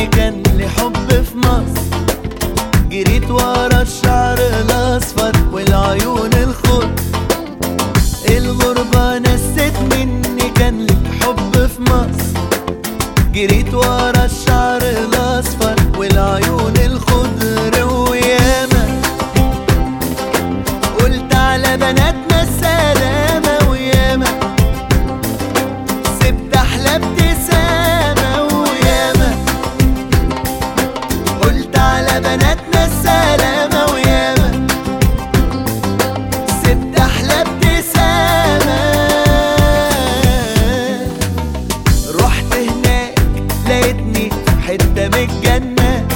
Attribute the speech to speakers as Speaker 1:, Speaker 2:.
Speaker 1: كان لي حب في مصر جريت ورا الشعر الاصفر والعيون الخضر الغربة نست مني كان لي حب في مصر جريت ورا الشعر الاصفر والعيون الخضر وياما قلت على بناتنا السلامة وياما سبت احلى ابتسامة وياما قلت على بناتنا السلامة وياما سبت احلى ابتسامة رحت هناك لقيتني في حتة من الجنة